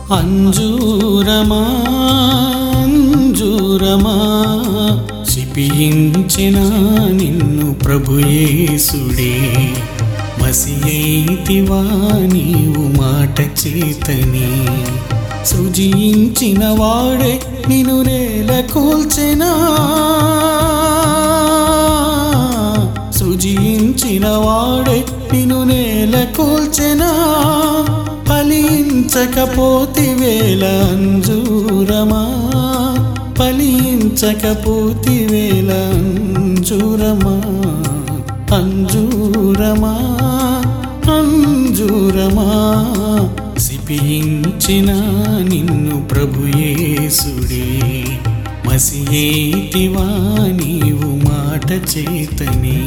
అంజూరమా అంజూరమా శిపించిన నిన్ను ప్రభుయేసుడే మసియైతివా నీవు మాట చేతని సృజించిన వాడే నిన్ను నేల కూల్చెనా సృజించిన వాడే నిన్ను నేల కూల్చెనా ఫలించకపోతి వేల అంజూరమా ఫలించకపోతి వేల అంజూరమా అంజూరమా అంజూరమా సిపించిన నిన్ను ప్రభుయేసుడే మసియేటివా నీవు మాట చేతనే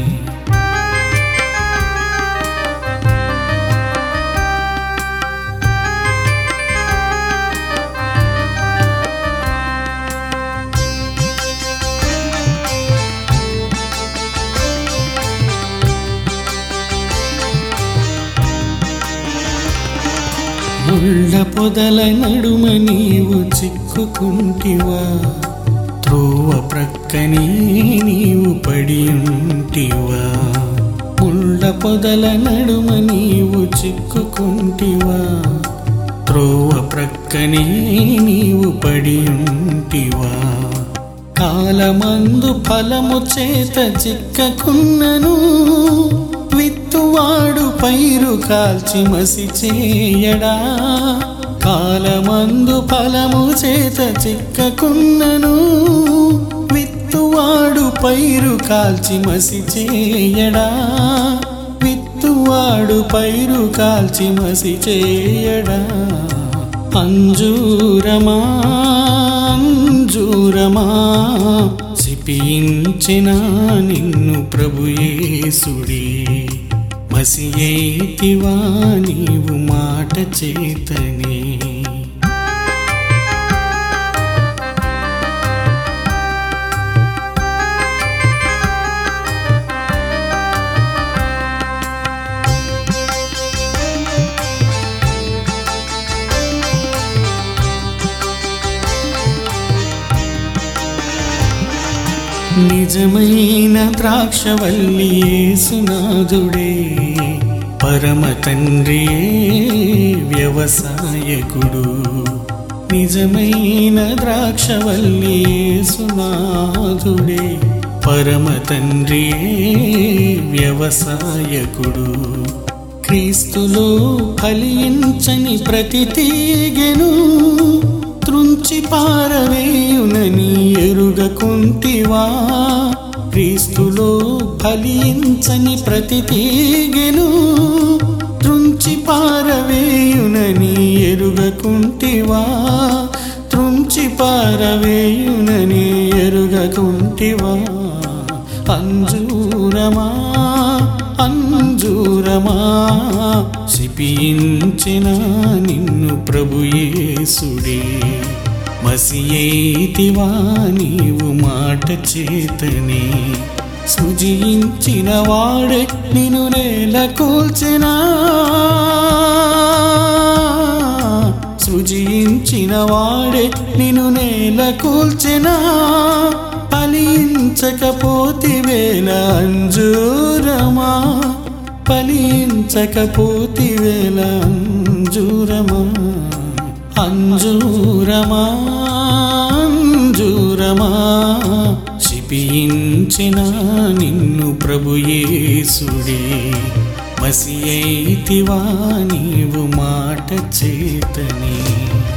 ముళ్ళ పొదల నడుమ నీవు చిక్కుకుంటివా త్రోవ ప్రక్కనే నీవు పడి ఉంటివా ముళ్ళ పొదల నడుమ నీవు చిక్కుకుంటివా త్రోవ ప్రక్కనే నీవు పడి ఉంటివా కాలమందు ఫలము చేత చిక్కకున్నను విత్తువాడు పైరు కాల్చి మసి చేయడా కాలమందు ఫలము చేత చిక్కకున్నను విత్తువాడు పైరు కాల్చి మసి చేయడా విత్తువాడు పైరు కాల్చి మసి చేయడా అంజూరమా అంజూరమా సిపించిన నిన్ను ప్రభుయేసుడే మసియేతివా నీవు మాట చేతనే నిజమైన ద్రాక్షవల్లి యేసునాథుడే పరమ తండ్రి వ్యవసాయకుడు నిజమైన ద్రాక్షవల్లి యేసునాథుడే పరమ తండ్రి వ్యవసాయకుడు క్రీస్తులో ఫలించని ప్రతి తీగెను త్రుంచి పారవేయునని ఎరుగకుంటివా క్రీస్తులో ఫలించని ప్రతి తీగెను త్రుంచి పారవేయునని ఎరుగకుంటివా త్రుంచి పారవేయునని ఎరుగకుంటివా అంజూరమా అంజూరమా శిపించిన నిన్ను ప్రభుయేసుడే మసియేతివా నీవు మాట చేతనే సృజించిన వాడే నిన్ను నేల కూల్చెనా సృజించిన వాడే నిన్ను నేల కూల్చెనా ఫలించకపోతి వేల అంజూరమా ఫలించకపోతి వేల అంజూరమా అంజూరమా అంజూరమా శిపించిన నిన్ను ప్రభుయేసుడే మసియైతివా నీవు మాట చేతనే